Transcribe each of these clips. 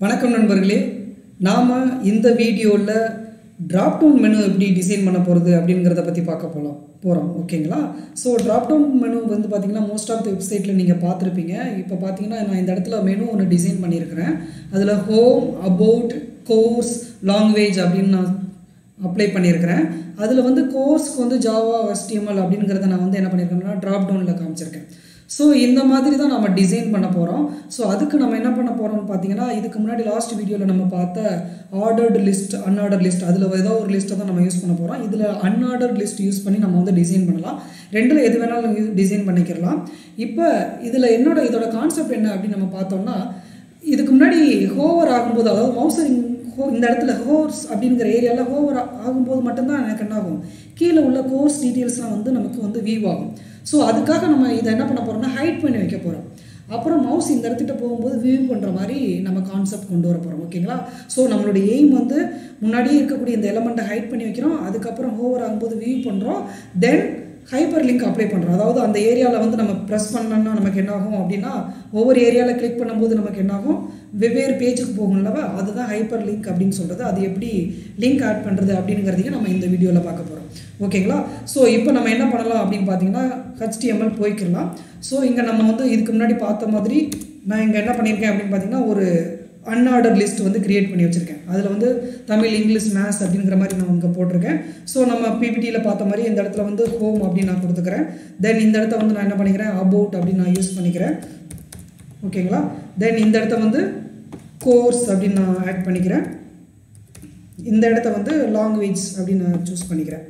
வணக்கம் நண்பர்களே நாம் இந்த வீடியோவில் drop down மெனு எப்படி டிசைன் பண்ண போகிறது அப்படிங்கிறத பற்றி பார்க்க போகலாம் போகிறோம் ஓகேங்களா ஸோ drop down மெனு வந்து பார்த்தீங்கன்னா மோஸ்ட் ஆஃப் த வெப்சைட்டில் நீங்கள் பார்த்துருப்பீங்க இப்போ பார்த்தீங்கன்னா நான் இந்த இடத்துல மெனு ஒன்று டிசைன் பண்ணியிருக்கிறேன் அதில் ஹோம் அபவுட் கோர்ஸ் லாங்குவேஜ் அப்படின்னு நான் அப்ளை பண்ணியிருக்கிறேன் அதில் வந்து கோர்ஸ்க்கு வந்து ஜாவா HTML அப்படிங்கிறத நான் வந்து என்ன பண்ணியிருக்கேன்னா ட்ராப் டவுனில் காமிச்சிருக்கேன் ஸோ இந்த மாதிரி தான் நம்ம டிசைன் பண்ண போகிறோம் ஸோ அதுக்கு நம்ம என்ன பண்ண போகிறோம்னு பார்த்தீங்கன்னா இதுக்கு முன்னாடி லாஸ்ட் வீடியோவில் நம்ம பார்த்த ஆர்டர்டு லிஸ்ட் அன்ஆர்டர் லிஸ்ட் அதில் ஏதோ ஒரு லிஸ்ட்டை தான் நம்ம யூஸ் பண்ண போகிறோம் இதில் அன்ஆர்டர் லிஸ்ட் யூஸ் பண்ணி நம்ம வந்து டிசைன் பண்ணலாம் ரெண்டில் எது வேணாலும் டிசைன் பண்ணிக்கிறலாம் இப்போ இதில் என்னோட இதோட கான்செப்ட் என்ன அப்படின்னு நம்ம பார்த்தோம்னா இதுக்கு முன்னாடி ஹோவர் ஆகும்போது அதாவது மவுசர் ஹோ இந்த இடத்துல ஹோர்ஸ் அப்படிங்கிற ஏரியாவில் ஹோவர் ஆகும்போது மட்டும்தான் எனக்கு என்ன ஆகும் கீழே உள்ள கோர்ஸ் டீட்டெயில்ஸ்லாம் வந்து நமக்கு வந்து வியூ ஆகும் ஸோ அதுக்காக நம்ம இதை என்ன பண்ண போகிறோம்னா ஹைட் பண்ணி வைக்க போகிறோம் அப்புறம் மவுஸ் இந்த இடத்துக்கிட்ட போகும்போது வியூ பண்ணுற மாதிரி நம்ம கான்செப்ட் கொண்டு வர போகிறோம் ஓகேங்களா ஸோ நம்மளுடைய எய்ம் வந்து முன்னாடியே இருக்கக்கூடிய இந்த எலமெண்ட்டை ஹைட் பண்ணி வைக்கிறோம் அதுக்கப்புறம் ஹோவர் ஆகும்போது வியூ பண்ணுறோம் தென் ஹைப்பர் லிங்க் அப்ளை பண்ணுறோம் அதாவது அந்த ஏரியாவில் வந்து நம்ம ப்ரெஸ் பண்ணோம்னா நமக்கு என்ன ஆகும் அப்படின்னா ஒவ்வொரு ஏரியாவில் கிளிக் பண்ணும்போது நமக்கு என்ன ஆகும் வெவ்வேறு பேஜுக்கு போகும்லவா அதுதான் ஹைப்பர் லிங்க் அப்படின்னு சொல்கிறது அது எப்படி லிங்க் ஆட் பண்ணுறது அப்படிங்கிறதையும் நம்ம இந்த வீடியோவில் பார்க்க போகிறோம் ஓகேங்களா ஸோ இப்போ நம்ம என்ன பண்ணலாம் அப்படின்னு பார்த்தீங்கன்னா ஹெச்டிஎம்எல் போய்க்கிடலாம் ஸோ இங்கே நம்ம வந்து இதுக்கு முன்னாடி பார்த்த மாதிரி நான் இங்கே என்ன பண்ணியிருக்கேன் அப்படின்னு பார்த்தீங்கன்னா ஒரு அன்ஆர்டர் லிஸ்ட் வந்து கிரியேட் பண்ணி வச்சுருக்கேன் அதில் வந்து தமிழ் இங்கிலீஷ் மேத்ஸ் அப்படிங்கிற மாதிரி நான் இங்கே போட்டிருக்கேன் ஸோ நம்ம பிபிடியில் பார்த்த மாதிரி இந்த இடத்துல வந்து ஹோம் அப்படின்னு நான் கொடுத்துக்கிறேன் தென் இந்த இடத்த வந்து நான் என்ன பண்ணிக்கிறேன் அபவுட் அப்படின்னு நான் யூஸ் பண்ணிக்கிறேன் ஓகேங்களா தென் இந்த இடத்த வந்து கோர்ஸ் அப்படின்னு நான் ஆட் பண்ணிக்கிறேன் இந்த இடத்த வந்து லாங்குவேஜ் அப்படின்னு நான் சூஸ் பண்ணிக்கிறேன்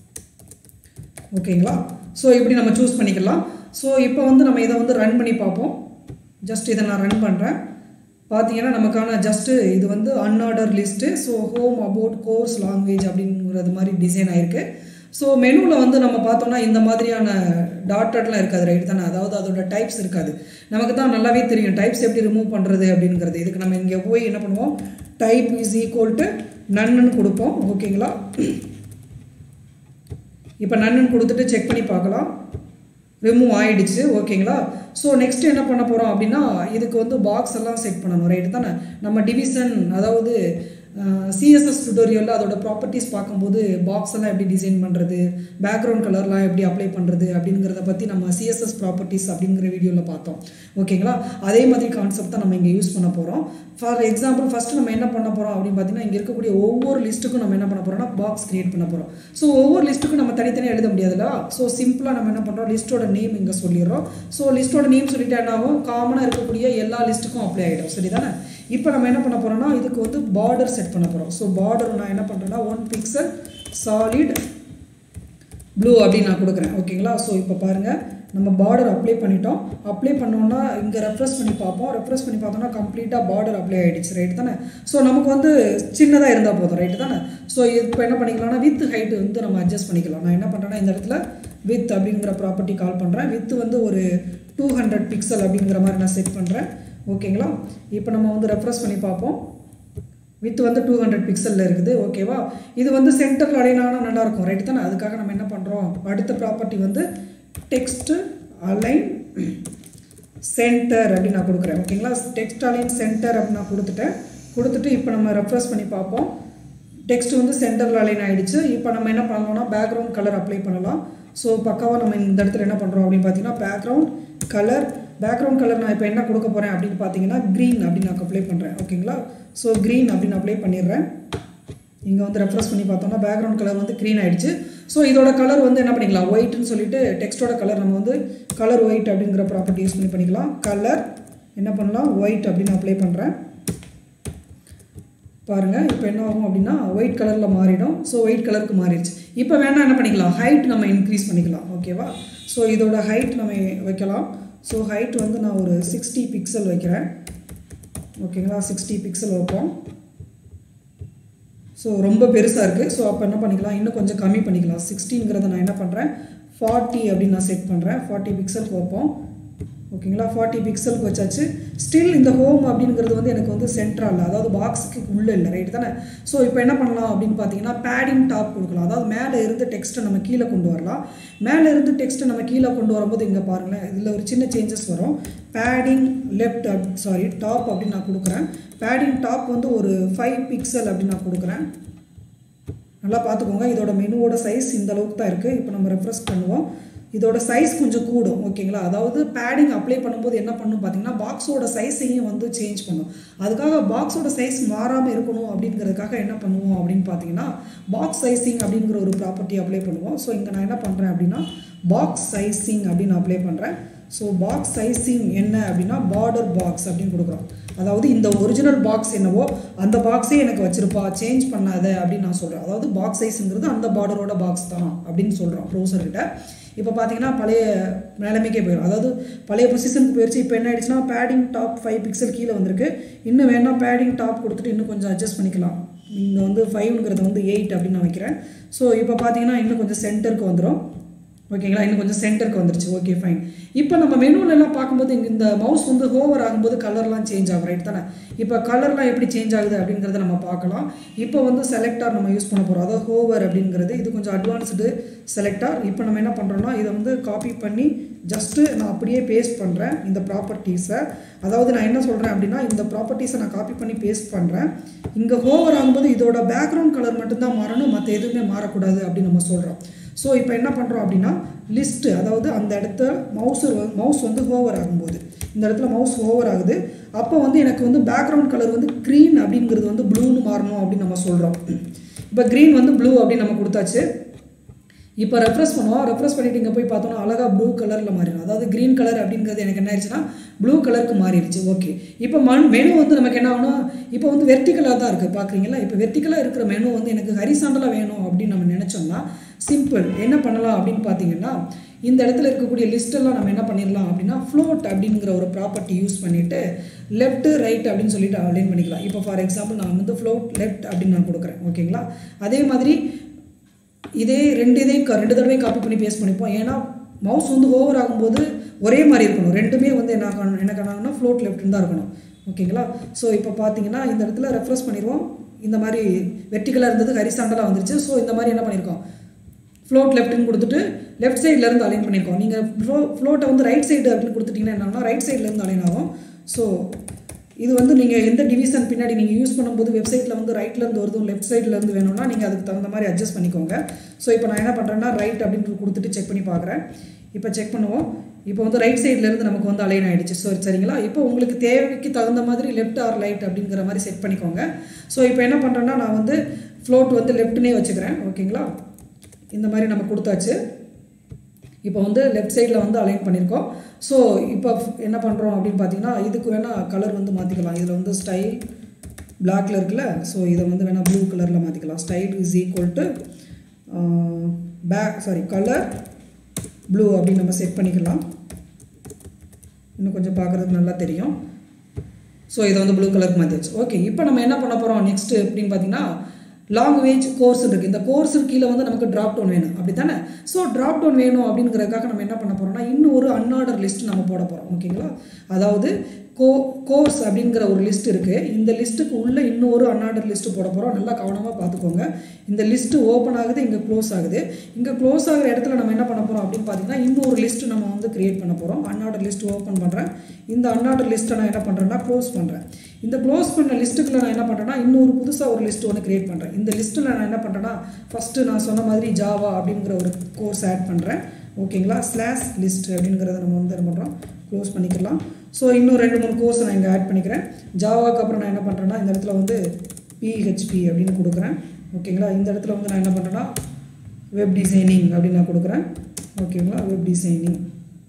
ஓகேங்களா ஸோ இப்படி நம்ம சூஸ் பண்ணிக்கலாம் ஸோ இப்போ வந்து நம்ம இதை வந்து ரன் பண்ணி பார்ப்போம் ஜஸ்ட் இதை நான் ரன் பண்ணுறேன் பார்த்தீங்கன்னா நமக்கான ஜஸ்ட்டு இது வந்து unordered list so home about course language அப்படிங்கிறது மாதிரி டிசைன் ஆயிருக்கு ஸோ மெனுவில் வந்து நம்ம பார்த்தோம்னா இந்த மாதிரியான டாட்டட்லாம் இருக்காது ரைட் தானே அதாவது அதோட டைப்ஸ் இருக்காது நமக்கு தான் நல்லாவே தெரியும் டைப்ஸ் எப்படி ரிமூவ் பண்ணுறது அப்படிங்கிறது இதுக்கு நம்ம இங்கே போய் என்ன பண்ணுவோம் type is equal to none கொடுப்போம் ஓகேங்களா இப்போ நன்னு கொடுத்துட்டு செக் பண்ணி பார்க்கலாம் ரிமூவ் ஆயிடுச்சு ஓகேங்களா ஸோ நெக்ஸ்ட் என்ன பண்ண போகிறோம் அப்படின்னா இதுக்கு வந்து பாக்ஸ் எல்லாம் செட் பண்ணணும் ரைட்டு தானே நம்ம டிவிஷன் அதாவது சிஎஸ்எஸ் டுட்டோரியலில் அதோட ப்ராப்பர்ட்டிஸ் பார்க்கும்போது பாக்ஸ் எல்லாம் எப்படி டிசைன் பண்ணுறது பேக்ரவுண்ட் கலர்லாம் எப்படி அப்ளை பண்ணுறது அப்படிங்கிறத பற்றி நம்ம சிஎஸ்எஸ் ப்ராப்பர்ட்டிஸ் அப்படிங்கிற வீடியோவில் பார்த்தோம் ஓகேங்களா அதே மாதிரி கான்செப்ட் தான் நம்ம இங்கே யூஸ் பண்ண போகிறோம் ஃபார் எக்ஸாம்பிள் ஃபஸ்ட்டு நம்ம என்ன பண்ண போகிறோம் அப்படின்னு பார்த்தீங்கன்னா இங்கே இருக்கக்கூடிய ஒவ்வொரு லிஸ்ட்டுக்கும் நம்ம என்ன பண்ண போகிறோம்னா பாக்ஸ் கிரியேட் பண்ண போகிறோம் ஸோ ஒவ்வொரு லிஸ்ட்டுக்கும் நம்ம தனித்தனியாக எழுத முடியாதுல்ல ஸோ சிம்பிளாக நம்ம என்ன பண்ணுறோம் லிஸ்ட்டோட நேம் இங்கே சொல்லிடுறோம் ஸோ லிஸ்ட்டோட நேம் சொல்லிட்டு என்ன ஆகும் காமனாக இருக்கக்கூடிய எல்லா லிஸ்ட்டுக்கும் அப்ளை ஆகிடும் சரி தானே இப்போ நம்ம என்ன பண்ண போகிறோம்னா இதுக்கு வந்து பார்டர் செட் பண்ண போகிறோம் ஸோ பார்டர் நான் என்ன பண்ணுறேன்னா ஒன் பிக்சல் சாலிட் ப்ளூ அப்படின்னு நான் கொடுக்குறேன் ஓகேங்களா ஸோ இப்போ பாருங்கள் நம்ம பார்டர் அப்ளை பண்ணிட்டோம் அப்ளை பண்ணோன்னா இங்கே ரெஃப்ரெஷ் பண்ணி பார்ப்போம் ரெஃப்ரெஷ் பண்ணி பார்த்தோம்னா கம்ப்ளீட்டாக பார்டர் அப்ளை ஆகிடுச்சு ரைட் தானே ஸோ நமக்கு வந்து சின்னதாக இருந்தால் போதும் ரைட்டு தானே ஸோ இப்போ என்ன பண்ணிக்கலாம்னா வித் ஹைட்டு வந்து நம்ம அட்ஜஸ்ட் பண்ணிக்கலாம் நான் என்ன பண்ணுறேன்னா இந்த இடத்துல வித் அப்படிங்கிற ப்ராப்பர்ட்டி கால் பண்ணுறேன் வித் வந்து ஒரு டூ ஹண்ட்ரட் பிக்சல் அப்படிங்கிற மாதிரி நான் செட் பண்ணுறேன் ஓகேங்களா இப்போ நம்ம வந்து ரெஃப்ரெஷ் பண்ணி பார்ப்போம் வித் வந்து டூ ஹண்ட்ரட் பிக்சலில் இருக்குது ஓகேவா இது வந்து சென்டரில் அலைனானா நல்லாயிருக்கும் ரைட் தானே அதுக்காக நம்ம என்ன பண்ணுறோம் அடுத்த ப்ராப்பர்ட்டி வந்து டெக்ஸ்ட்டு அலைன் சென்டர் அப்படின்னு நான் கொடுக்குறேன் ஓகேங்களா டெக்ஸ்ட் அலைன் சென்டர் அப்படின்னு நான் கொடுத்துட்டேன் கொடுத்துட்டு இப்போ நம்ம ரெஃப்ரெஷ் பண்ணி பார்ப்போம் டெக்ஸ்ட் வந்து சென்டரில் அலைன் ஆகிடுச்சு இப்போ நம்ம என்ன பண்ணலாம்னா பேக்ரவுண்ட் கலர் அப்ளை பண்ணலாம் ஸோ பக்காவாக நம்ம இந்த இடத்துல என்ன பண்ணுறோம் அப்படின்னு பார்த்தீங்கன்னா பேக்ரவுண்ட் கலர் பேக்ரவுண்ட் கலர் நான் இப்போ என்ன கொடுக்க போகிறேன் அப்படின்னு பார்த்தீங்கன்னா க்ரீன் அப்படின்னு நான் அப்ளை பண்ணுறேன் ஓகேங்களா ஸோ க்ரீன் அப்படின்னு அப்ளை பண்ணிடுறேன் இங்கே வந்து ரெஃப்ரெஷ் பண்ணி பார்த்தோம்னா பேக்ரவுண்ட் கலர் வந்து க்ரீன் ஆகிடுச்சு ஸோ இதோட கலர் வந்து என்ன பண்ணிக்கலாம் ஒயிட்னு சொல்லிட்டு டெக்ஸ்ட்டோட கலர் நம்ம வந்து கலர் ஒயிட் அப்படிங்கிற ப்ராப்பர்ட்டி யூஸ் பண்ணி பண்ணிக்கலாம் கலர் என்ன பண்ணலாம் ஒயிட் அப்படின்னு அப்ளை பண்ணுறேன் பாருங்கள் இப்போ என்ன ஆகும் அப்படின்னா ஒயிட் கலரில் மாறிடும் ஸோ ஒயிட் கலருக்கு மாறிடுச்சு இப்போ வேணால் என்ன பண்ணிக்கலாம் ஹைட் நம்ம இன்க்ரீஸ் பண்ணிக்கலாம் ஓகேவா ஸோ இதோட ஹைட் நம்ம வைக்கலாம் ஸோ ஹைட் வந்து நான் ஒரு சிக்ஸ்டி பிக்சல் வைக்கிறேன் ஓகேங்களா சிக்ஸ்டி பிக்சல் வைப்போம் ஸோ ரொம்ப பெருசாக இருக்குது ஸோ அப்போ என்ன பண்ணிக்கலாம் இன்னும் கொஞ்சம் கம்மி பண்ணிக்கலாம் சிக்ஸ்டிங்கிறத நான் என்ன பண்ணுறேன் ஃபார்ட்டி அப்படின்னு நான் செட் பண்ணுறேன் ஃபார்ட்டி பிக்சல் வைப்போம் ஓகேங்களா ஃபார்ட்டி பிக்சலுக்கு வச்சாச்சு ஸ்டில் இந்த ஹோம் அப்படிங்கிறது வந்து எனக்கு வந்து சென்ட்ரல் அதாவது பாக்ஸுக்கு உள்ளே இல்லை ரைட் தானே ஸோ இப்போ என்ன பண்ணலாம் அப்படின்னு பார்த்தீங்கன்னா பேடிங் டாப் கொடுக்கலாம் அதாவது மேலே இருந்து டெக்ஸ்ட்டை நம்ம கீழே கொண்டு வரலாம் மேலே இருந்து டெக்ஸ்ட்டை நம்ம கீழே கொண்டு வரும்போது இங்கே பாருங்களேன் இதில் ஒரு சின்ன சேஞ்சஸ் வரும் பேடிங் லெஃப்ட் சாரி டாப் அப்படின்னு நான் கொடுக்குறேன் பேடிங் டாப் வந்து ஒரு ஃபைவ் பிக்சல் அப்படின்னு நான் கொடுக்குறேன் நல்லா பார்த்துக்கோங்க இதோட மெனுவோட சைஸ் இந்த அளவுக்கு தான் இருக்குது இப்போ நம்ம ரெஃப்ரெஷ் பண்ணுவோம் இதோட சைஸ் கொஞ்சம் கூடும் ஓகேங்களா அதாவது பேடிங் அப்ளை பண்ணும்போது என்ன பண்ணும் பார்த்தீங்கன்னா பாக்ஸோட சைஸையும் வந்து சேஞ்ச் பண்ணும் அதுக்காக பாக்ஸோட சைஸ் மாறாமல் இருக்கணும் அப்படிங்கிறதுக்காக என்ன பண்ணுவோம் அப்படின்னு பார்த்தீங்கன்னா பாக்ஸ் சைஸிங் அப்படிங்கிற ஒரு ப்ராப்பர்ட்டி அப்ளை பண்ணுவோம் ஸோ இங்கே நான் என்ன பண்ணுறேன் அப்படின்னா பாக்ஸ் சைஸிங் அப்படின்னு அப்ளை பண்ணுறேன் ஸோ பாக்ஸ் சைஸிங் என்ன அப்படின்னா பார்டர் பாக்ஸ் அப்படின்னு கொடுக்குறோம் அதாவது இந்த ஒரிஜினல் பாக்ஸ் என்னவோ அந்த பாக்ஸே எனக்கு வச்சிருப்பா சேஞ்ச் பண்ணாத அப்படின்னு நான் சொல்கிறேன் அதாவது பாக்ஸ் சைஸுங்கிறது அந்த பார்டரோட பாக்ஸ் தான் அப்படின்னு சொல்கிறோம் ப்ரௌசர்கிட்ட இப்போ பார்த்தீங்கன்னா பழைய நிலைமைக்கே போயிடும் அதாவது பழைய பொசிஷனுக்கு போயிடுச்சு இப்போ என்ன ஆயிடுச்சுன்னா பேடிங் டாப் ஃபைவ் பிக்சல் கீழே வந்திருக்கு இன்னும் வேணா பேடிங் டாப் கொடுத்துட்டு இன்னும் கொஞ்சம் அட்ஜஸ்ட் பண்ணிக்கலாம் இங்கே வந்து ஃபைவ்ங்கிறது வந்து எயிட் அப்படின்னு நான் வைக்கிறேன் ஸோ இப்போ பார்த்தீங்கன்னா இன்னும் கொஞ்சம் சென்டருக்கு வந்துடும் ஓகேங்களா இன்னும் கொஞ்சம் சென்டருக்கு வந்துருச்சு ஓகே ஃபைன் இப்போ நம்ம மெனுவிலலாம் பார்க்கும்போது இங்கே இந்த மவுஸ் வந்து ஹோவர் ஆகும்போது கலர்லாம் சேஞ்ச் ஆகும் ரைட் தானே இப்போ கலர்லாம் எப்படி சேஞ்ச் ஆகுது அப்படிங்கிறத நம்ம பார்க்கலாம் இப்போ வந்து செலக்டார் நம்ம யூஸ் பண்ண போகிறோம் அதாவது ஹோவர் அப்படிங்கிறது இது கொஞ்சம் அட்வான்ஸ்டு செலக்டார் இப்போ நம்ம என்ன பண்ணுறோம்னா இதை வந்து காப்பி பண்ணி ஜஸ்ட்டு நான் அப்படியே பேஸ்ட் பண்ணுறேன் இந்த ப்ராப்பர்ட்டிஸை அதாவது நான் என்ன சொல்கிறேன் அப்படின்னா இந்த ப்ராப்பர்ட்டிஸை நான் காப்பி பண்ணி பேஸ்ட் பண்ணுறேன் இங்கே ஹோவர் ஆகும்போது இதோட பேக்ரவுண்ட் கலர் மட்டும்தான் மாறணும் மற்ற எதுவுமே மாறக்கூடாது அப்படின்னு நம்ம சொல்கிறோம் ஸோ இப்போ என்ன பண்ணுறோம் அப்படின்னா லிஸ்ட்டு அதாவது அந்த இடத்த மவுஸ் மவுஸ் வந்து ஹோவர் ஆகும்போது இந்த இடத்துல மவுஸ் ஓவர் ஆகுது அப்போ வந்து எனக்கு வந்து பேக்ரவுண்ட் கலர் வந்து க்ரீன் அப்படிங்கிறது வந்து ப்ளூன்னு மாறணும் அப்படின்னு நம்ம சொல்கிறோம் இப்போ க்ரீன் வந்து ப்ளூ அப்படின்னு நம்ம கொடுத்தாச்சு இப்போ ரெஃப்ரெஷ் பண்ணுவோம் ரெஃப்ரெஷ் பண்ணிட்டு இங்கே போய் பார்த்தோம்னா அழகாக ப்ளூ கலரில் மாறிடும் அதாவது க்ரீன் கலர் அப்படிங்கிறது எனக்கு என்ன ஆயிடுச்சுன்னா ப்ளூ கலருக்கு மாறிடுச்சு ஓகே இப்போ மண் மெனு வந்து நமக்கு என்ன ஆகணும் இப்போ வந்து வெர்டிக்கலாக தான் இருக்குது பார்க்குறீங்களா இப்போ வெர்டிக்கலாக இருக்கிற மெனு வந்து எனக்கு ஹரிசாண்டலாக வேணும் அப்படின்னு நம்ம நினச்சோம்னா சிம்பிள் என்ன பண்ணலாம் அப்படின்னு பார்த்தீங்கன்னா இந்த இடத்துல இருக்கக்கூடிய லிஸ்ட்டெல்லாம் நம்ம என்ன பண்ணிடலாம் அப்படின்னா ஃப்ளோட் அப்படிங்கிற ஒரு ப்ராப்பர்ட்டி யூஸ் பண்ணிவிட்டு லெஃப்ட் ரைட் அப்படின்னு சொல்லிட்டு அலைன் பண்ணிக்கலாம் இப்போ ஃபார் எக்ஸாம்பிள் நான் வந்து ஃப்ளோட் லெஃப்ட் அப்படின்னு நான் கொடுக்குறேன் ஓகேங்களா அதே மாதிரி இதே ரெண்டு இதையும் க- ரெண்டு தடவை காப்பி பண்ணி பேஸ்ட் பண்ணிப்போம் ஏன்னா மவுஸ் வந்து ஓவர் ஆகும்போது ஒரே மாதிரி இருக்கணும் ரெண்டுமே வந்து என்ன ஆகணும் என்ன பண்ணாங்கன்னா ஃப்ளோட் லெஃப்ட் தான் இருக்கணும் ஓகேங்களா ஸோ இப்போ பார்த்தீங்கன்னா இந்த இடத்துல ரெஃப்ரெஷ் பண்ணிடுவோம் இந்த மாதிரி வெர்டிக்கலாக இருந்தது ஹரிசாண்டலாக வந்துருச்சு ஸோ இந்த மாதிரி என்ன பண்ணியிருக்கோம் ஃப்ளோட் லெஃப்ட்னு கொடுத்துட்டு லெஃப்ட் சைட்லேருந்து அலைன் பண்ணியிருக்கோம் நீங்கள் ஃப்ளோ ஃப்ளோட்டை வந்து ரைட் சைடு அப்படின்னு கொடுத்துட்டீங்கன்னா என்னன்னா ரைட் சைட்லேருந்து அலைன் ஆகும் ஸோ இது வந்து நீங்கள் எந்த டிவிஷன் பின்னாடி நீங்கள் யூஸ் பண்ணும்போது வெப்சைட்டில் வந்து ரைட்லேருந்து வருதும் லெஃப்ட் சைட்லேருந்து வேணும்னா நீங்கள் அதுக்கு தகுந்த மாதிரி அட்ஜஸ்ட் பண்ணிக்கோங்க ஸோ இப்போ நான் என்ன பண்ணுறேன்னா ரைட் அப்படின்னு கொடுத்துட்டு செக் பண்ணி பார்க்குறேன் இப்போ செக் பண்ணுவோம் இப்போ வந்து ரைட் சைட்லேருந்து நமக்கு வந்து அலைன் ஆகிடுச்சு ஸோ சரிங்களா இப்போ உங்களுக்கு தேவைக்கு தகுந்த மாதிரி லெஃப்ட் ஆர் ரைட் அப்படிங்கிற மாதிரி செட் பண்ணிக்கோங்க ஸோ இப்போ என்ன பண்ணுறேன்னா நான் வந்து ஃப்ளோட் வந்து லெஃப்ட்னே வச்சுக்கிறேன் ஓகேங்களா இந்த மாதிரி நம்ம கொடுத்தாச்சு இப்போ வந்து லெஃப்ட் சைடில் வந்து அலைன் பண்ணியிருக்கோம் ஸோ இப்போ என்ன பண்ணுறோம் அப்படின்னு பார்த்தீங்கன்னா இதுக்கு வேணால் கலர் வந்து மாற்றிக்கலாம் இதில் வந்து ஸ்டைல் பிளாக்ல இருக்குல்ல ஸோ இதை வந்து வேணால் ப்ளூ கலரில் மாற்றிக்கலாம் style is equal to back sorry colour blue அப்படின்னு நம்ம செட் பண்ணிக்கலாம் இன்னும் கொஞ்சம் பார்க்குறதுக்கு நல்லா தெரியும் ஸோ இதை வந்து ப்ளூ கலருக்கு மாற்றியாச்சு ஓகே இப்போ நம்ம என்ன பண்ண போகிறோம் நெக்ஸ்ட் அப்படின்னு பார்த்தீங்கன்னா லாங்குவேஜ் கோர்ஸ் இருக்குது இந்த கோர்ஸ் கீழே வந்து நமக்கு ட்ராப் டவுன் வேணும் அப்படி தானே ஸோ ட்ராப் டவுன் வேணும் அப்படிங்கிறதுக்காக நம்ம என்ன பண்ண போகிறோம்னா இன்னும் ஒரு அன்ஆர்டர் லிஸ்ட் நம்ம போட போகிறோம் ஓகேங்களா அதாவது கோ கோர்ஸ் அப்படிங்கிற ஒரு லிஸ்ட் இருக்குது இந்த லிஸ்ட்டுக்கு உள்ளே இன்னும் ஒரு அன்ஆர்டர் லிஸ்ட்டு போட போகிறோம் நல்லா கவனமாக பார்த்துக்கோங்க இந்த லிஸ்ட்டு ஓப்பன் ஆகுது இங்கே க்ளோஸ் ஆகுது இங்கே க்ளோஸ் ஆகிற இடத்துல நம்ம என்ன பண்ண போகிறோம் அப்படின்னு பார்த்தீங்கன்னா இன்னும் ஒரு லிஸ்ட் நம்ம வந்து கிரியேட் பண்ண போகிறோம் அன்ஆர்டர் லிஸ்ட் ஓப்பன் பண்ணுறேன் இந்த அன்ஆர்டர் லிஸ்ட்டை நான் என்ன பண்ணுறேன்னா க்ளோஸ் பண்ணுறேன் இந்த க்ளோஸ் பண்ண லிஸ்ட்டுக்குள்ள நான் என்ன பண்ணுறேன்னா இன்னொரு புதுசாக ஒரு லிஸ்ட் ஒன்று கிரியேட் பண்ணுறேன் இந்த லிஸ்ட்டில் நான் என்ன பண்ணுறேன்னா ஃபஸ்ட்டு நான் சொன்ன மாதிரி ஜாவா அப்படிங்கிற ஒரு கோர்ஸ் ஆட் பண்ணுறேன் ஓகேங்களா ஸ்லாஷ் லிஸ்ட் அப்படிங்கிறத நம்ம வந்து என்ன பண்ணுறோம் க்ளோஸ் பண்ணிக்கலாம் ஸோ இன்னும் ரெண்டு மூணு கோர்ஸ் நான் இங்கே ஆட் பண்ணிக்கிறேன் ஜாவாக்கு அப்புறம் நான் என்ன பண்ணுறேன்னா இந்த இடத்துல வந்து பிஹெச்பி அப்படின்னு கொடுக்குறேன் ஓகேங்களா இந்த இடத்துல வந்து நான் என்ன பண்ணுறேன்னா வெப் டிசைனிங் அப்படின்னு நான் கொடுக்குறேன் ஓகேங்களா வெப் டிசைனிங்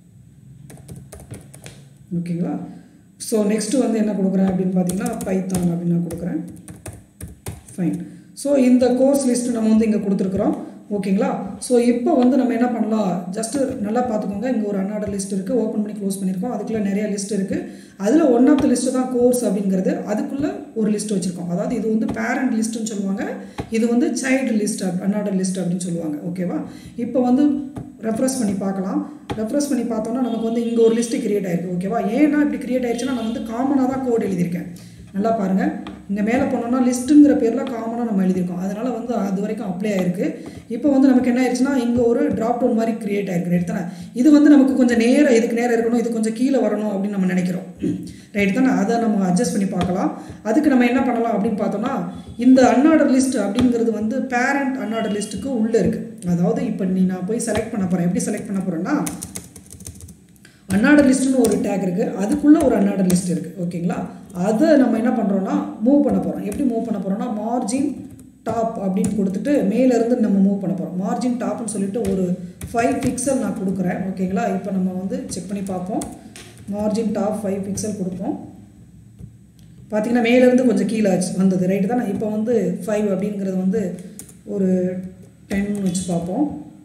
ஓகேங்களா ஸோ நெக்ஸ்ட்டு வந்து என்ன கொடுக்குறேன் அப்படின்னு பார்த்தீங்கன்னா பைத்தான் அப்படின்னு நான் கொடுக்குறேன் ஃபைன் ஸோ இந்த கோர்ஸ் லிஸ்ட்டு நம்ம வந்து இங்கே கொடுத்துருக்குறோம் ஓகேங்களா ஸோ இப்போ வந்து நம்ம என்ன பண்ணலாம் ஜஸ்ட்டு நல்லா பார்த்துக்கோங்க இங்கே ஒரு அன்னார்டர் லிஸ்ட் இருக்குது ஓப்பன் பண்ணி க்ளோஸ் பண்ணியிருக்கோம் அதுக்குள்ளே நிறைய லிஸ்ட் இருக்குது அதில் ஒன் ஆஃப் த லிஸ்ட்டு தான் கோர்ஸ் அப்படிங்கிறது அதுக்குள்ளே ஒரு லிஸ்ட் வச்சுருக்கோம் அதாவது இது வந்து பேரண்ட் லிஸ்ட்டுன்னு சொல்லுவாங்க இது வந்து சைல்டு லிஸ்ட் அன்னார்டர் லிஸ்ட் அப்படின்னு சொல்லுவாங்க ஓகேவா இப்போ வந்து ரெஃப்ரெஷ் பண்ணி பார்க்கலாம் ரெஃப்ரெஷ் பண்ணி பார்த்தோம்னா நமக்கு வந்து இங்கே ஒரு லிஸ்ட்டு கிரியேட் ஆயிருக்கு ஓகேவா ஏன்னா இப்படி கிரியேட் ஆயிடுச்சுன்னா நான் வந்து காமனாக தான் கோட் எழுதியிருக்கேன் நல்லா பாருங்கள் இங்கே மேலே போனோம்னா லிஸ்ட்டுங்கிற பேரில் காமனாக நம்ம எழுதியிருக்கோம் அதனால் வந்து அது வரைக்கும் அப்ளை ஆயிருக்கு இப்போ வந்து நமக்கு என்ன ஆயிடுச்சுன்னா இங்கே ஒரு ட்ராப் டவுன் மாதிரி கிரியேட் ஆயிருக்கு ரைட் தானே இது வந்து நமக்கு கொஞ்சம் நேரம் இதுக்கு நேரம் இருக்கணும் இது கொஞ்சம் கீழே வரணும் அப்படின்னு நம்ம நினைக்கிறோம் ரைட் தானே அதை நம்ம அட்ஜஸ்ட் பண்ணி பார்க்கலாம் அதுக்கு நம்ம என்ன பண்ணலாம் அப்படின்னு பார்த்தோம்னா இந்த அன்னார்டர் லிஸ்ட் அப்படிங்கிறது வந்து பேரண்ட் அன்னார்டர் லிஸ்ட்டுக்கு உள்ளே இருக்குது அதாவது இப்போ நீ நான் போய் செலக்ட் பண்ண போகிறேன் எப்படி செலக்ட் பண்ண போகிறேன்னா அன்னார்டர் லிஸ்ட்டுன்னு ஒரு டேக் இருக்குது அதுக்குள்ளே ஒரு அன்னார்டர் லிஸ்ட் இருக்குது ஓகேங்களா அதை நம்ம என்ன பண்ணுறோன்னா மூவ் பண்ண போகிறோம் எப்படி மூவ் பண்ண போகிறோம்னா மார்ஜின் டாப் அப்படின்னு கொடுத்துட்டு மேலேருந்து நம்ம மூவ் பண்ண போகிறோம் மார்ஜின் டாப்னு சொல்லிட்டு ஒரு ஃபைவ் பிக்சல் நான் கொடுக்குறேன் ஓகேங்களா இப்போ நம்ம வந்து செக் பண்ணி பார்ப்போம் மார்ஜின் டாப் ஃபைவ் பிக்சல் கொடுப்போம் பார்த்தீங்கன்னா மேலேருந்து கொஞ்சம் கீழே ஆச்சு வந்தது ரைட்டு தானே இப்போ வந்து ஃபைவ் அப்படிங்கிறது வந்து ஒரு டென் வச்சு பார்ப்போம்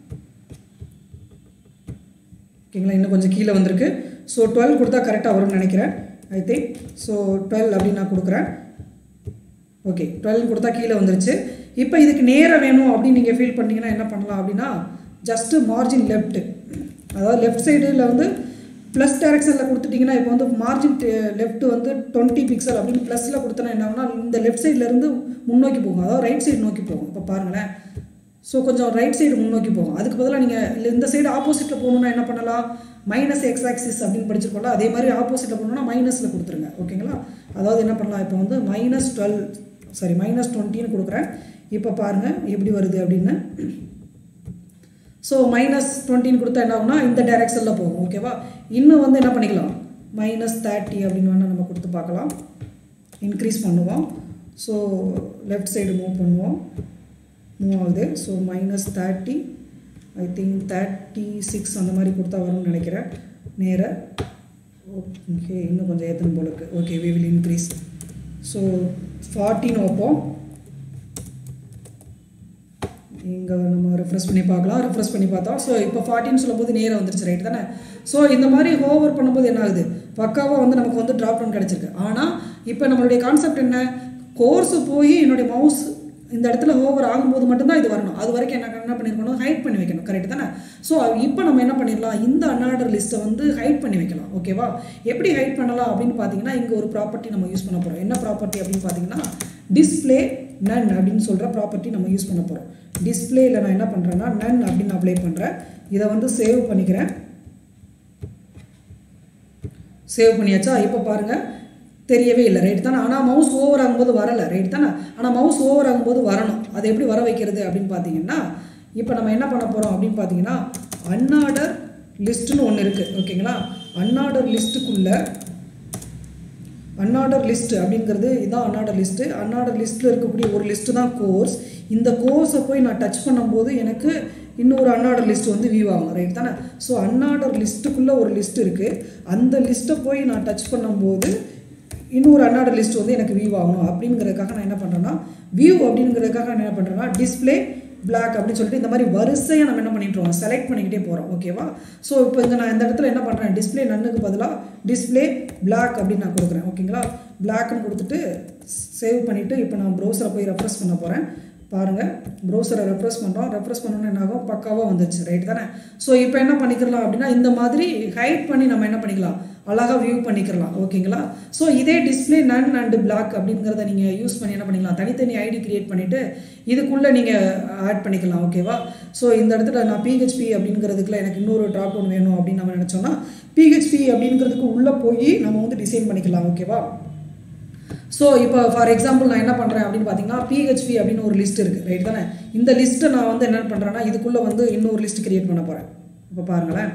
ஓகேங்களா இன்னும் கொஞ்சம் கீழே வந்திருக்கு ஸோ டுவெல் கொடுத்தா கரெக்டாக வரும்னு நினைக்கிறேன் ஐ திங்க் ஸோ டுவெல் அப்படின்னு நான் கொடுக்குறேன் ஓகே டுவெல் கொடுத்தா கீழே வந்துருச்சு இப்போ இதுக்கு நேராக வேணும் அப்படின்னு நீங்கள் ஃபீல் பண்ணீங்கன்னா என்ன பண்ணலாம் அப்படின்னா ஜஸ்ட்டு மார்ஜின் லெஃப்ட் அதாவது லெஃப்ட் சைடில் வந்து ப்ளஸ் டேரக்ஷனில் கொடுத்துட்டிங்கன்னா இப்போ வந்து மார்ஜின் லெஃப்ட் வந்து டுவெண்ட்டி பிக்சல் அப்படின்னு ப்ளஸில் கொடுத்தனா என்ன ஆகும்னா இந்த லெஃப்ட் சைட்லேருந்து முன்னோக்கி போகும் அதாவது ரைட் சைடு நோக்கி போகும் இப்போ பாருங்களேன் ஸோ கொஞ்சம் ரைட் சைடு முன்னோக்கி போகும் அதுக்கு பதிலாக நீங்கள் இல்லை இந்த சைடு ஆப்போசிட்டில் போகணுன்னா என்ன பண்ணலாம் மைனஸ் எக்ஸ் ஆக்சிஸ் அப்படின்னு படிச்சிருக்கோம்ல அதே மாதிரி ஆப்போசிட்டில் போகணுன்னா மைனஸில் கொடுத்துருங்க ஓகேங்களா அதாவது என்ன பண்ணலாம் இப்போ வந்து மைனஸ் டுவெல் சாரி மைனஸ் டுவெண்ட்டின்னு கொடுக்குறேன் இப்போ பாருங்கள் எப்படி வருது அப்படின்னு ஸோ மைனஸ் டுவெண்ட்டின்னு கொடுத்தா என்ன ஆகும்னா இந்த டைரெக்ஷனில் போகும் ஓகேவா இன்னும் வந்து என்ன பண்ணிக்கலாம் மைனஸ் தேர்ட்டி அப்படின்னு வேணால் நம்ம கொடுத்து பார்க்கலாம் இன்க்ரீஸ் பண்ணுவோம் ஸோ லெஃப்ட் சைடு மூவ் பண்ணுவோம் மூவ் ஆகுது so minus thirty I think thirty six அந்த மாதிரி கொடுத்தா வரும்னு நினைக்கிறேன் நேராக ஓகே இன்னும் கொஞ்சம் ஏற்றணும் போல இருக்குது okay we will increase so ஃபார்ட்டின்னு வைப்போம் இங்கே நம்ம ரெஃப்ரெஷ் பண்ணி பார்க்கலாம் ரெஃப்ரெஷ் பண்ணி பார்த்தோம் ஸோ இப்போ ஃபார்ட்டின்னு சொல்லும்போது நேராக வந்துருச்சு ரைட் தானே ஸோ இந்த மாதிரி ஹோவர் பண்ணும்போது என்ன ஆகுது பக்காவாக வந்து நமக்கு வந்து ட்ராப் டவுன் கிடச்சிருக்கு ஆனால் இப்போ நம்மளுடைய கான்செப்ட் என்ன கோர்ஸு போய் என்னுடைய மவுஸ் இந்த இடத்துல ஹோவர் ஆகும்போது மட்டும்தான் இது வரணும் அது வரைக்கும் என்ன என்ன பண்ணியிருக்கணும் ஹைட் பண்ணி வைக்கணும் கரெக்ட் தானே ஸோ இப்போ நம்ம என்ன பண்ணிடலாம் இந்த அன்ஆர்டர் லிஸ்ட்டை வந்து ஹைட் பண்ணி வைக்கலாம் ஓகேவா எப்படி ஹைட் பண்ணலாம் அப்படின்னு பார்த்தீங்கன்னா இங்கே ஒரு ப்ராப்பர்ட்டி நம்ம யூஸ் பண்ண போகிறோம் என்ன ப்ராப்பர்ட்டி அப்படின்னு பார்த்தீங்கன்னா டிஸ்பிளே நன் அப்படின்னு சொல்கிற ப்ராப்பர்ட்டி நம்ம யூஸ் பண்ண போகிறோம் டிஸ்பிளேயில் நான் என்ன பண்ணுறேன்னா நன் அப்படின்னு அப்ளை பண்ணுறேன் இதை வந்து சேவ் பண்ணிக்கிறேன் சேவ் பண்ணியாச்சா இப்போ பாருங்கள் தெரியவே இல்லை ரைட் தானே ஆனால் மவுஸ் ஓவர் ஆகும்போது வரலை ரைட் தானே ஆனால் மவுஸ் ஓவர் ஆகும்போது வரணும் அதை எப்படி வர வைக்கிறது அப்படின்னு பார்த்தீங்கன்னா இப்போ நம்ம என்ன பண்ண போகிறோம் அப்படின்னு பார்த்தீங்கன்னா அன்ஆர்டர் லிஸ்ட்டுன்னு ஒன்று இருக்குது ஓகேங்களா அன்ஆர்டர் லிஸ்ட்டுக்குள்ளே அன்ஆர்டர் லிஸ்ட் அப்படிங்கிறது இதான் அன்ஆர்டர் லிஸ்ட்டு அன்ஆர்டர் லிஸ்ட்டில் இருக்கக்கூடிய ஒரு லிஸ்ட்டு தான் கோர்ஸ் இந்த கோர்ஸை போய் நான் டச் பண்ணும்போது எனக்கு இன்னொரு அன்ஆர்டர் லிஸ்ட் வந்து வியூ ஆகும் ரைட் தானே ஸோ அன்ஆர்டர் லிஸ்ட்டுக்குள்ளே ஒரு லிஸ்ட் இருக்குது அந்த லிஸ்ட்டை போய் நான் டச் பண்ணும்போது இன்னொரு அன்ஆர்டர் லிஸ்ட் வந்து எனக்கு வியூ ஆகணும் அப்படிங்கிறதுக்காக நான் என்ன பண்ணுறேன்னா வியூ அப்படிங்கிறதுக்காக நான் என்ன பண்ணுறேன்னா டிஸ்பிளே பிளாக் அப்படின்னு சொல்லிட்டு இந்த மாதிரி வரிசையாக நம்ம என்ன பண்ணிட்டுருவோம் செலக்ட் பண்ணிக்கிட்டே போகிறோம் ஓகேவா ஸோ இப்போ இங்கே நான் இந்த இடத்துல என்ன பண்ணுறேன் டிஸ்பிளே நன்னுக்கு பதிலாக டிஸ்பிளே பிளாக் அப்படின்னு நான் கொடுக்குறேன் ஓகேங்களா பிளாக்னு கொடுத்துட்டு சேவ் பண்ணிவிட்டு இப்போ நான் ப்ரௌசரை போய் ரெஃப்ரெஷ் பண்ண போகிறேன் பாருங்கள் ப்ரௌசரை ரெஃப்ரெஷ் பண்ணுறோம் ரெஃப்ரெஷ் பண்ணோன்னு என்ன ஆகும் பக்காவாக வந்துச்சு ரைட் தானே ஸோ இப்போ என்ன பண்ணிக்கலாம் அப்படின்னா இந்த மாதிரி ஹைட் பண்ணி நம்ம என்ன பண்ணிக்கலாம் அழகாக வியூ பண்ணிக்கலாம் ஓகேங்களா ஸோ இதே டிஸ்பிளே நன் அண்டு பிளாக் அப்படிங்கிறத நீங்கள் யூஸ் பண்ணி என்ன பண்ணிக்கலாம் தனித்தனி ஐடி கிரியேட் பண்ணிவிட்டு இதுக்குள்ளே நீங்கள் ஆட் பண்ணிக்கலாம் ஓகேவா ஸோ இந்த இடத்துல நான் பிஹெச்பி அப்படிங்கிறதுக்குள்ள எனக்கு இன்னொரு ட்ராப் டவுன் வேணும் அப்படின்னு நம்ம நினச்சோன்னா பிஹெச்பி அப்படிங்கிறதுக்கு உள்ளே போய் நம்ம வந்து டிசைன் பண்ணிக்கலாம் ஓகேவா ஸோ இப்போ ஃபார் எக்ஸாம்பிள் நான் என்ன பண்ணுறேன் அப்படின்னு பார்த்தீங்கன்னா பிஹெச்பி அப்படின்னு ஒரு லிஸ்ட் இருக்குது ரைட் தானே இந்த லிஸ்ட்டை நான் வந்து என்ன பண்ணுறேன்னா இதுக்குள்ளே வந்து இன்னொரு லிஸ்ட் கிரியேட் பண்ண போகிறேன் இப்போ பாருங்களேன்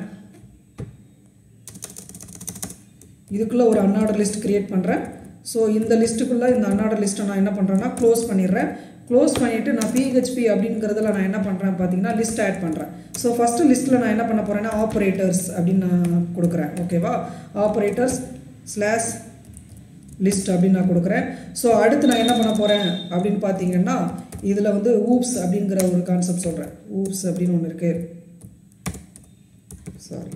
இதுக்குள்ளே ஒரு அன்ஆர்டர் லிஸ்ட் கிரியேட் பண்ணுறேன் ஸோ இந்த லிஸ்ட்டுக்குள்ளே இந்த அன்ஆர்டர் லிஸ்ட்டை நான் என்ன பண்ணுறேன்னா க்ளோஸ் பண்ணிடுறேன் க்ளோஸ் பண்ணிவிட்டு நான் பிஹெச்பி அப்படிங்கிறதுல நான் என்ன பண்ணுறேன் பார்த்தீங்கன்னா லிஸ்ட் ஆட் பண்ணுறேன் ஸோ ஃபஸ்ட்டு லிஸ்ட்டில் நான் என்ன பண்ண போகிறேன்னா ஆப்ரேட்டர்ஸ் அப்படின்னு நான் கொடுக்குறேன் ஓகேவா ஆப்ரேட்டர்ஸ் ஸ்லாஷ் லிஸ்ட் அப்படின்னு நான் கொடுக்குறேன் ஸோ அடுத்து நான் என்ன பண்ண போகிறேன் அப்படின்னு பார்த்தீங்கன்னா இதில் வந்து ஊப்ஸ் அப்படிங்கிற ஒரு கான்செப்ட் சொல்கிறேன் ஊப்ஸ் அப்படின்னு ஒன்று இருக்குது சாரி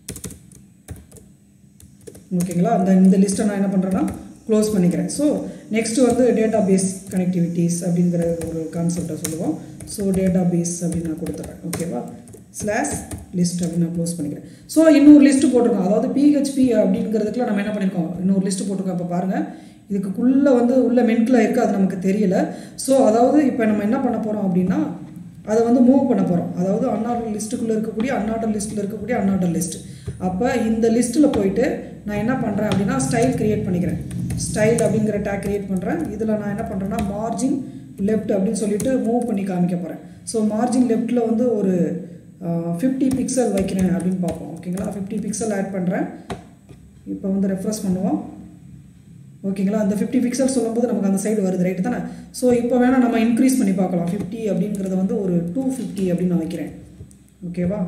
ஓகேங்களா அந்த இந்த லிஸ்ட்டை நான் என்ன பண்ணுறேன்னா க்ளோஸ் பண்ணிக்கிறேன் ஸோ நெக்ஸ்ட் வந்து டேட்டா பேஸ் கனெக்டிவிட்டிஸ் அப்படிங்கிற ஒரு கான்செப்டை சொல்லுவோம் ஸோ டேட்டா பேஸ் அப்படின்னு நான் கொடுத்துட்றேன் ஓகேவா ஸ்லாஷ் லிஸ்ட் அப்படின்னு நான் க்ளோஸ் பண்ணிக்கிறேன் ஸோ இன்னொரு லிஸ்ட்டு போட்டிருக்கோம் அதாவது பிஹெச்பி அப்படிங்கிறதுக்குலாம் நம்ம என்ன பண்ணியிருக்கோம் இன்னொரு லிஸ்ட்டு போட்டிருக்கோம் இப்போ பாருங்கள் இதுக்குள்ளே வந்து உள்ள மென்கில் இருக்குது அது நமக்கு தெரியல ஸோ அதாவது இப்போ நம்ம என்ன பண்ண போகிறோம் அப்படின்னா அதை வந்து மூவ் பண்ண போகிறோம் அதாவது அன்ஆர்டர் லிஸ்ட்டுக்குள்ளே இருக்கக்கூடிய அன்ஆர்டர் லிஸ்ட்டில் இருக்கக்கூடிய அன்ஆர்டர் லிஸ்ட் அப்போ இந்த லிஸ்ட்டில் போயிட்டு நான் என்ன பண்ணுறேன் அப்படின்னா ஸ்டைல் க்ரியேட் பண்ணிக்கிறேன் ஸ்டைல் அப்படிங்கிற டேக் க்ரியேட் பண்ணுறேன் இதில் நான் என்ன பண்ணுறேன்னா மார்ஜின் லெஃப்ட் அப்படின்னு சொல்லிட்டு மூவ் பண்ணி காமிக்க போகிறேன் ஸோ மார்ஜின் லெஃப்ட்டில் வந்து ஒரு ஃபிஃப்டி பிக்சல் வைக்கிறேன் அப்படின்னு பார்ப்போம் ஓகேங்களா ஃபிஃப்டி பிக்சல் ஆட் பண்ணுறேன் இப்போ வந்து ரெஃப்ரெஷ் பண்ணுவோம் ஓகேங்களா அந்த ஃபிஃப்டி பிக்சல் சொல்லும்போது நமக்கு அந்த சைடு வருது ரைட்டு தானே ஸோ இப்போ வேணால் நம்ம இன்க்ரீஸ் பண்ணி பார்க்கலாம் ஃபிஃப்டி அப்படிங்கிறத வந்து ஒரு டூ ஃபிஃப்டி அப்படின்னு நான் வைக்கிறேன் ஓகேவா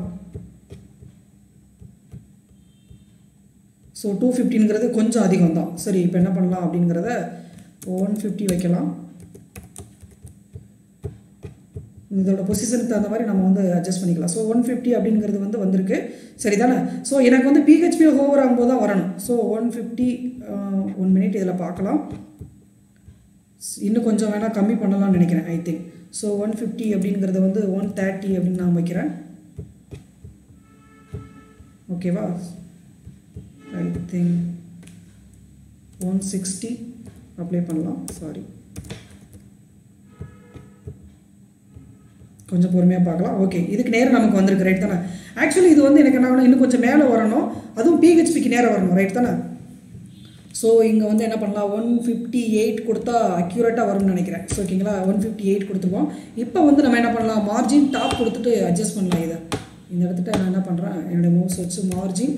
ஸோ டூ ஃபிஃப்டிங்கிறது கொஞ்சம் அதிகம் தான் சரி இப்போ என்ன பண்ணலாம் அப்படிங்கிறத ஒன் ஃபிஃப்டி வைக்கலாம் இதோட பொசிஷனுக்கு தகுந்த மாதிரி நம்ம வந்து அட்ஜஸ்ட் பண்ணிக்கலாம் ஸோ ஒன் ஃபிஃப்டி அப்படிங்கிறது வந்து வந்திருக்கு சரி தானே ஸோ எனக்கு வந்து பிஹெச்பி ஓவர் ஆகும்போது தான் வரணும் so one fifty one minute இதில் பார்க்கலாம் இன்னும் கொஞ்சம் வேணால் கம்மி பண்ணலாம்னு நினைக்கிறேன் I think so one fifty அப்படிங்கிறத வந்து ஒன் தேர்ட்டி அப்படின்னு நான் வைக்கிறேன் ஓகேவா I think one sixty apply பண்ணலாம் சாரி கொஞ்சம் பொறுமையாக பார்க்கலாம் ஓகே இதுக்கு நேரம் நமக்கு வந்திருக்கு ரைட் தானே ஆக்சுவலி இது வந்து எனக்கு என்ன ஆகணும் இன்னும் கொஞ்சம் மேலே வரணும் அதுவும் பிஹெச்பிக்கு நேரம் வரணும் ரைட் தானே ஸோ இங்கே வந்து என்ன பண்ணலாம் ஒன் ஃபிஃப்டி எயிட் கொடுத்தா அக்யூரேட்டாக வரும்னு நினைக்கிறேன் ஸோ ஓகேங்களா ஒன் ஃபிஃப்டி எயிட் கொடுத்துருவோம் இப்போ வந்து நம்ம என்ன பண்ணலாம் மார்ஜின் டாப் கொடுத்துட்டு அட்ஜஸ்ட் பண்ணலாம் இதை இந்த இடத்துட்ட நான் என்ன பண்ணுறேன் என்னுடைய மவுஸ் வச்சு மார்ஜின்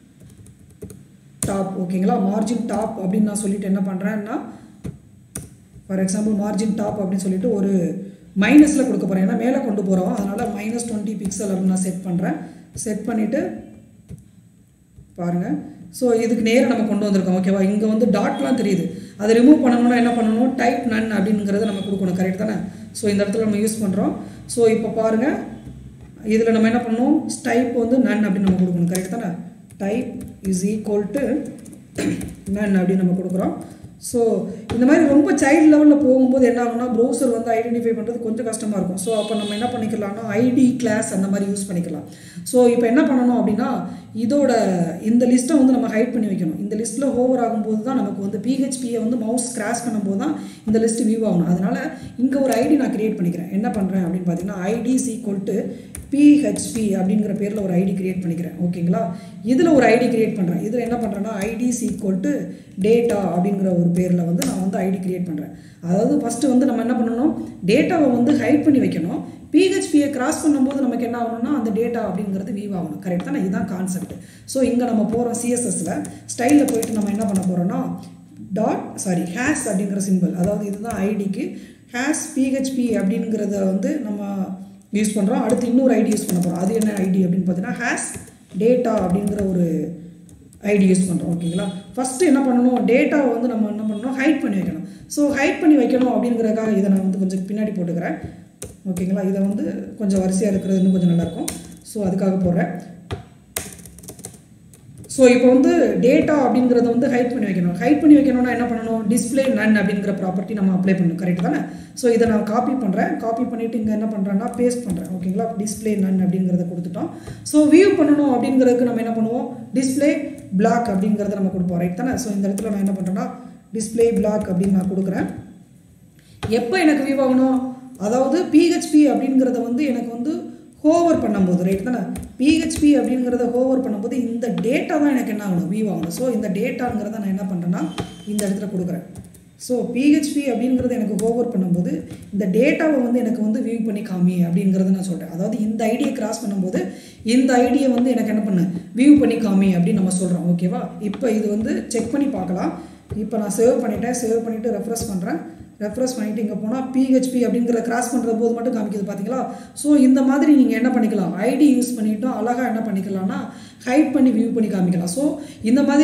டாப் ஓகேங்களா மார்ஜின் டாப் அப்படின்னு நான் சொல்லிட்டு என்ன பண்ணுறேன்னா ஃபார் எக்ஸாம்பிள் மார்ஜின் டாப் அப்படின்னு சொல்லிட்டு ஒரு மைனஸில் கொடுக்க போகிறேன் ஏன்னா மேலே கொண்டு போகிறோம் அதனால் மைனஸ் டுவெண்ட்டி பிக்சல் அப்படின்னு நான் செட் பண்ணுறேன் செட் பண்ணிவிட்டு பாருங்கள் ஸோ இதுக்கு நேரம் நம்ம கொண்டு வந்திருக்கோம் ஓகேவா இங்கே வந்து டாட்லாம் தெரியுது அதை ரிமூவ் பண்ணணும்னா என்ன பண்ணணும் டைப் நன் அப்படிங்கிறத நம்ம கொடுக்கணும் கரெக்ட் தானே ஸோ இந்த இடத்துல நம்ம யூஸ் பண்ணுறோம் ஸோ இப்போ பாருங்கள் இதில் நம்ம என்ன பண்ணணும் டைப் வந்து நன் அப்படின்னு நம்ம கொடுக்கணும் கரெக்ட் தானே type is equal to none அப்படின்னு நம்ம கொடுக்குறோம் ஸோ இந்த மாதிரி ரொம்ப சைல்டு லெவலில் போகும்போது என்ன ஆகும்னா ப்ரௌசர் வந்து ஐடென்டிஃபை பண்ணுறது கொஞ்சம் கஷ்டமாக இருக்கும் ஸோ அப்போ நம்ம என்ன பண்ணிக்கலாம்னா ஐடி கிளாஸ் அந்த மாதிரி யூஸ் பண்ணிக்கலாம் ஸோ இப்போ என்ன பண்ணணும் அப்படின்னா இதோட இந்த லிஸ்ட்டை வந்து நம்ம ஹைட் பண்ணி வைக்கணும் இந்த லிஸ்ட்டில் ஓவர் ஆகும்போது தான் நமக்கு வந்து பிஹெச்பியை வந்து மவுஸ் கிராஸ் பண்ணும்போது தான் இந்த லிஸ்ட் வியூ ஆகணும் அதனால் இங்கே ஒரு ஐடி நான் கிரியேட் பண்ணிக்கிறேன் என்ன பண்ணுறேன் அப்படின்னு பார்த்தீங்கன்னா ஐடி ஈக்குவல் டு பிஹெச்பி அப்படிங்கிற பேரில் ஒரு ஐடி கிரியேட் பண்ணிக்கிறேன் ஓகேங்களா இதில் ஒரு ஐடி கிரியேட் பண்ணுறேன் இதில் என்ன பண்ணுறேன்னா ஐடி ஈக்குவல் டு டேட்டா அப்படிங்கிற ஒரு பேரில் வந்து நான் வந்து ஐடி கிரியேட் பண்ணுறேன் அதாவது ஃபஸ்ட்டு வந்து நம்ம என்ன பண்ணணும் டேட்டாவை வந்து ஹைட் பண்ணி வைக்கணும் பிஹெச்பியை கிராஸ் பண்ணும்போது நமக்கு என்ன ஆகணும்னா அந்த டேட்டா அப்படிங்கிறது வியூ ஆகணும் கரெக்ட் தானே இதுதான் கான்செப்ட் ஸோ இங்கே நம்ம போகிறோம் சிஎஸ்எஸில் ஸ்டைலில் போயிட்டு நம்ம என்ன பண்ண போகிறோம்னா டாட் சாரி ஹேஸ் அப்படிங்கிற சிம்பிள் அதாவது இதுதான் ஐடிக்கு ஹேஸ் பிஹெச்பி அப்படிங்கிறத வந்து நம்ம யூஸ் பண்ணுறோம் அடுத்து இன்னொரு ஐடி யூஸ் பண்ண போகிறோம் அது என்ன ஐடி அப்படின்னு பார்த்தீங்கன்னா ஹேஸ் டேட்டா அப்படிங்கிற ஒரு ஐடி யூஸ் பண்ணுறோம் ஓகேங்களா ஃபஸ்ட்டு என்ன பண்ணணும் டேட்டாவை வந்து நம்ம என்ன பண்ணணும் ஹைட் பண்ணி வைக்கணும் ஸோ ஹைட் பண்ணி வைக்கணும் அப்படிங்கிறதுக்காக இதை நான் வந்து கொஞ்சம் பின்னாடி போட்டுக்கிறேன் ஓகேங்களா இதை வந்து கொஞ்சம் வரிசையாக இருக்கிறது இன்னும் கொஞ்சம் நல்லாயிருக்கும் ஸோ அதுக்காக போடுறேன் ஸோ இப்போ வந்து டேட்டா அப்படிங்கிறத வந்து ஹைட் பண்ணி வைக்கணும் ஹைட் பண்ணி வைக்கணும்னா என்ன பண்ணணும் டிஸ்பிளே நன் அப்படிங்கிற ப்ராப்பர்ட்டி நம்ம அப்ளை பண்ணணும் கரெக்ட் தானே ஸோ இதை நான் காப்பி பண்ணுறேன் காப்பி பண்ணிவிட்டு இங்கே என்ன பண்ணுறேன்னா பேஸ்ட் பண்ணுறேன் ஓகேங்களா டிஸ்பிளே நன் அப்படிங்கிறத கொடுத்துட்டோம் ஸோ வியூ பண்ணணும் அப்படிங்கிறதுக்கு நம்ம என்ன பண்ணுவோம் டிஸ்பிளே பிளாக் அப்படிங்கிறத நம்ம கொடுப்போம் ரைட் தானே ஸோ இந்த இடத்துல நான் என்ன பண்ணுறேன்னா டிஸ்பிளே பிளாக் அப்படின்னு நான் கொடுக்குறேன் எப்போ எனக்கு வியூ ஆகணும் அதாவது பிஹெச்பி அப்படிங்கிறத வந்து எனக்கு வந்து ஹோவர் பண்ணும்போது ரைட் தானே பிஹெச்பி அப்படிங்கிறத ஹோவர் பண்ணும்போது இந்த டேட்டா தான் எனக்கு என்ன ஆகணும் வியூ ஆகணும் ஸோ இந்த டேட்டாங்கிறத நான் என்ன பண்ணுறேன்னா இந்த இடத்துல கொடுக்குறேன் ஸோ பிஹெச்பி அப்படிங்கிறது எனக்கு ஹோவர் பண்ணும்போது இந்த டேட்டாவை வந்து எனக்கு வந்து வியூ பண்ணி காமி அப்படிங்கிறத நான் சொல்கிறேன் அதாவது இந்த ஐடியை கிராஸ் பண்ணும்போது இந்த ஐடியை வந்து எனக்கு என்ன பண்ணு வியூ பண்ணி காமி அப்படின்னு நம்ம சொல்கிறோம் ஓகேவா இப்போ இது வந்து செக் பண்ணி பார்க்கலாம் இப்போ நான் சேவ் பண்ணிட்டேன் சேவ் பண்ணிவிட்டு ரெஃப்ரெஷ் பண்ணுறேன் ரெஃப்ரெஷ் பண்ணிவிட்டு இங்கே போனால் பிஹெச்பி அப்படிங்கிற கிராஸ் பண்ணுற போது மட்டும் காமிக்குது பார்த்தீங்களா ஸோ இந்த மாதிரி நீங்கள் என்ன பண்ணிக்கலாம் ஐடி யூஸ் பண்ணிட்டோம் அழகாக என்ன பண்ணிக்கலாம்னா ஹைட் பண்ணி வியூ பண்ணி காமிக்கலாம் ஸோ இந்த மாதிரி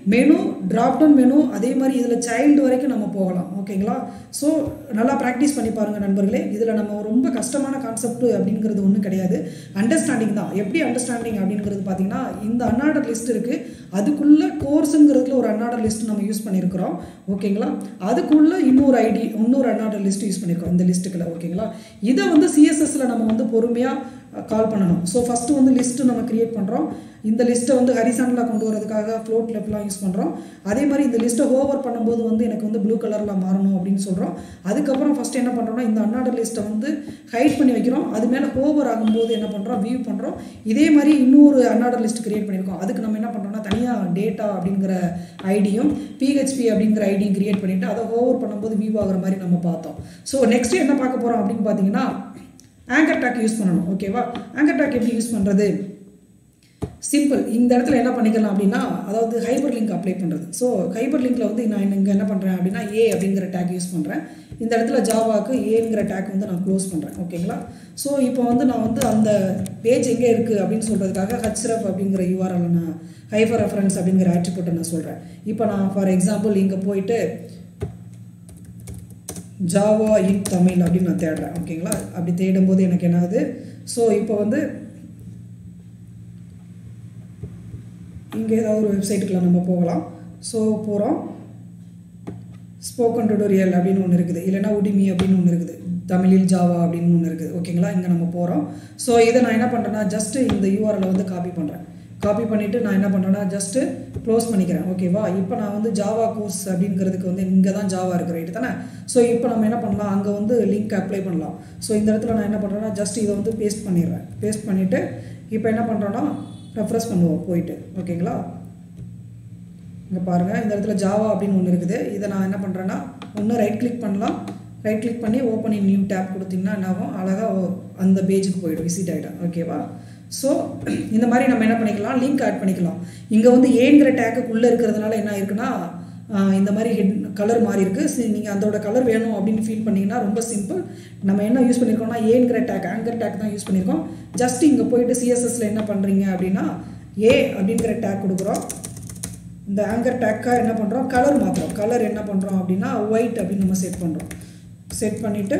மெனு ட்ராப் டவுன் மெனு அதே மாதிரி இதில் சைல்டு வரைக்கும் நம்ம போகலாம் ஓகேங்களா ஸோ நல்லா ப்ராக்டிஸ் பண்ணி பாருங்கள் நண்பர்களே இதில் நம்ம ரொம்ப கஷ்டமான கான்செப்ட் அப்படிங்கிறது ஒன்றும் கிடையாது அண்டர்ஸ்டாண்டிங் தான் எப்படி அண்டர்ஸ்டாண்டிங் அப்படிங்கிறது பார்த்தீங்கன்னா இந்த அன்னாடர் லிஸ்ட் இருக்குது அதுக்குள்ளே கோர்ஸுங்கிறதுல ஒரு அன்னாடர் லிஸ்ட் நம்ம யூஸ் பண்ணியிருக்கிறோம் ஓகேங்களா அதுக்குள்ளே இன்னொரு ஐடி இன்னொரு அன்னாடர் லிஸ்ட் யூஸ் பண்ணியிருக்கோம் இந்த லிஸ்ட்டுக்குள்ள ஓகேங்களா இதை வந்து சிஎஸ்எஸ்ல நம்ம வந்து பொறுமையாக கால் பண்ணணும் ஸோ ஃபஸ்ட்டு வந்து லிஸ்ட்டு நம்ம கிரியேட் பண்ணுறோம் இந்த லிஸ்ட்டை வந்து ஹரிசானில் கொண்டு வரதுக்காக ஃப்ளோட் லெஃப்ட்லாம் யூஸ் பண்ணுறோம் அதே மாதிரி இந்த லிஸ்ட்டை ஓவர் பண்ணும்போது வந்து எனக்கு வந்து ப்ளூ கலரில் மாறணும் அப்படின்னு சொல்கிறோம் அதுக்கப்புறம் ஃபஸ்ட்டு என்ன பண்ணுறோம்னா இந்த அன்னாடர் லிஸ்ட்டை வந்து ஹைட் பண்ணி வைக்கிறோம் அது மேலே ஓவர் ஆகும்போது என்ன பண்ணுறோம் வியூ பண்ணுறோம் இதே மாதிரி இன்னொரு அன்னாடர் லிஸ்ட் கிரியேட் பண்ணியிருக்கோம் அதுக்கு நம்ம என்ன பண்ணுறோம்னா தனியாக டேட்டா அப்படிங்கிற ஐடியும் பிஹெச்பி அப்படிங்கிற ஐடியும் கிரியேட் பண்ணிவிட்டு அதை ஓவர் பண்ணும்போது வியூ ஆகுற மாதிரி நம்ம பார்த்தோம் ஸோ நெக்ஸ்ட் என்ன பார்க்க போகிறோம் அப்படின்னு பார்த்தீங்கன்னா ஆங்கர் டாக் யூஸ் பண்ணணும் ஓகேவா ஆங்கர் டாக் எப்படி யூஸ் பண்ணுறது சிம்பிள் இந்த இடத்துல என்ன பண்ணிக்கலாம் அப்படின்னா அதாவது ஹைப்பர் லிங்க் அப்ளை பண்ணுறது ஸோ ஹைப்பர் லிங்க்கில் வந்து நான் இங்கே என்ன பண்ணுறேன் அப்படின்னா ஏ அப்படிங்கிற டேக் யூஸ் பண்ணுறேன் இந்த இடத்துல ஜாவாக்கு ஏங்கிற டேக் வந்து நான் க்ளோஸ் பண்ணுறேன் ஓகேங்களா ஸோ இப்போ வந்து நான் வந்து அந்த பேஜ் எங்கே இருக்குது அப்படின்னு சொல்கிறதுக்காக ஹச்ரஃப் அப்படிங்கிற யூஆர்எல் நான் ஹைப்பர் ரெஃபரன்ஸ் அப்படிங்கிற ஆட்ரிபியூட்டை நான் சொல்கிறேன் இப்போ நான் ஃபார் எக்ஸாம்பிள் இங்கே போயிட்டு ஜாவா இன் தமிழ் அப்படின்னு நான் தேடுறேன் ஓகேங்களா அப்படி தேடும்போது எனக்கு என்ன ஆகுது ஸோ இப்போ வந்து இங்கே ஏதாவது ஒரு வெப்சைட்டுக்குள்ள நம்ம போகலாம் ஸோ போகிறோம் ஸ்போக்கன் டுடோரியல் அப்படின்னு ஒன்று இருக்குது இல்லைனா உடிமி அப்படின்னு ஒன்று இருக்குது தமிழில் ஜாவா அப்படின்னு ஒன்று இருக்குது ஓகேங்களா இங்கே நம்ம போகிறோம் ஸோ இதை நான் என்ன பண்ணுறேன்னா ஜஸ்ட்டு இந்த யூஆரில் வந்து காப்பி பண்ணுறேன் காப்பி பண்ணிவிட்டு நான் என்ன பண்ணுறேன்னா ஜஸ்ட்டு க்ளோஸ் பண்ணிக்கிறேன் ஓகேவா இப்போ நான் வந்து ஜாவா கோர்ஸ் அப்படிங்கிறதுக்கு வந்து இங்கே தான் ஜாவா இருக்குது ரைட்டு தானே ஸோ இப்போ நம்ம என்ன பண்ணலாம் அங்கே வந்து லிங்க் அப்ளை பண்ணலாம் ஸோ இந்த இடத்துல நான் என்ன பண்ணுறேன்னா ஜஸ்ட் இதை வந்து பேஸ்ட் பண்ணிடுறேன் பேஸ்ட் பண்ணிவிட்டு இப்போ என்ன பண்ணுறோன்னா ரெஃப்ரெஷ் பண்ணுவோம் போயிட்டு ஓகேங்களா இங்கே பாருங்கள் இந்த இடத்துல ஜாவா அப்படின்னு ஒன்று இருக்குது இதை நான் என்ன பண்ணுறேன்னா ஒன்று ரைட் கிளிக் பண்ணலாம் ரைட் கிளிக் பண்ணி ஓப்பன் இன் நியூ டேப் கொடுத்தீங்கன்னா என்ன ஆகும் அழகாக அந்த பேஜுக்கு போயிடும் விசிட் ஆகிடும் ஓகேவா ஸோ இந்த மாதிரி நம்ம என்ன பண்ணிக்கலாம் லிங்க் ஆட் பண்ணிக்கலாம் இங்கே வந்து ஏங்கிற டேக்குக்குள்ளே இருக்கிறதுனால என்ன இருக்குன்னா இந்த மாதிரி ஹெட் கலர் மாறி இருக்குது சரி நீங்கள் அதோட கலர் வேணும் அப்படின்னு ஃபீல் பண்ணிங்கன்னா ரொம்ப சிம்பிள் நம்ம என்ன யூஸ் பண்ணியிருக்கோம்னா ஏங்கிற டேக் ஆங்கர் டேக் தான் யூஸ் பண்ணியிருக்கோம் ஜஸ்ட் இங்கே போயிட்டு சிஎஸ்எஸ்ல என்ன பண்ணுறீங்க அப்படின்னா ஏ அப்படிங்கிற டேக் கொடுக்குறோம் இந்த ஆங்கர் டேக்காக என்ன பண்ணுறோம் கலர் மாற்றுறோம் கலர் என்ன பண்ணுறோம் அப்படின்னா ஒயிட் அப்படின்னு நம்ம செட் பண்ணுறோம் செட் பண்ணிவிட்டு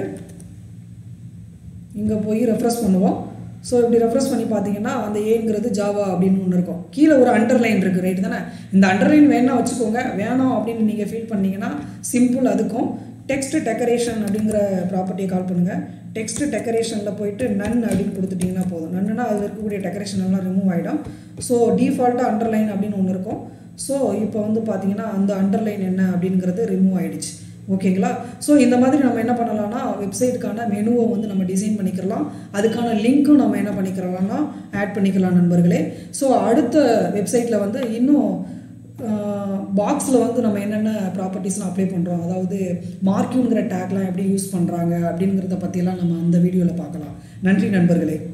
இங்கே போய் ரெஃப்ரெஷ் பண்ணுவோம் ஸோ இப்படி ரெஃப்ரெஷ் பண்ணி பார்த்தீங்கன்னா அந்த ஏங்கிறது ஜாவா அப்படின்னு ஒன்று இருக்கும் கீழே ஒரு அண்டர்லைன் இருக்குது ரைட்டு தானே இந்த அண்டர்லைன் வேணால் வச்சுக்கோங்க வேணாம் அப்படின்னு நீங்கள் ஃபீல் பண்ணீங்கன்னா சிம்பிள் அதுக்கும் டெக்ஸ்ட் டெக்கரேஷன் அப்படிங்கிற ப்ராப்பர்ட்டியை கால் பண்ணுங்கள் டெக்ஸ்ட் டெக்கரேஷனில் போயிட்டு நன் அப்படின்னு கொடுத்துட்டிங்கன்னா போதும் நன்னுனா அதில் இருக்கக்கூடிய டெக்கரேஷன் எல்லாம் ரிமூவ் ஆகிடும் ஸோ டிஃபால்ட்டாக அண்டர்லைன் அப்படின்னு ஒன்று இருக்கும் ஸோ இப்போ வந்து பார்த்தீங்கன்னா அந்த அண்டர்லைன் என்ன அப்படிங்கிறது ரிமூவ் ஆகிடுச்சு ஓகேங்களா ஸோ இந்த மாதிரி நம்ம என்ன பண்ணலாம்னா வெப்சைட்டுக்கான மெனுவை வந்து நம்ம டிசைன் பண்ணிக்கலாம் அதுக்கான லிங்க்கும் நம்ம என்ன பண்ணிக்கிறலாம்னா ஆட் பண்ணிக்கலாம் நண்பர்களே ஸோ அடுத்த வெப்சைட்டில் வந்து இன்னும் பாக்ஸில் வந்து நம்ம என்னென்ன ப்ராப்பர்ட்டிஸ்லாம் அப்ளை பண்ணுறோம் அதாவது மார்க்கிங்கிற டேக்லாம் எப்படி யூஸ் பண்ணுறாங்க அப்படிங்கிறத பற்றியெல்லாம் நம்ம அந்த வீடியோவில் பார்க்கலாம் நன்றி நண்பர்களே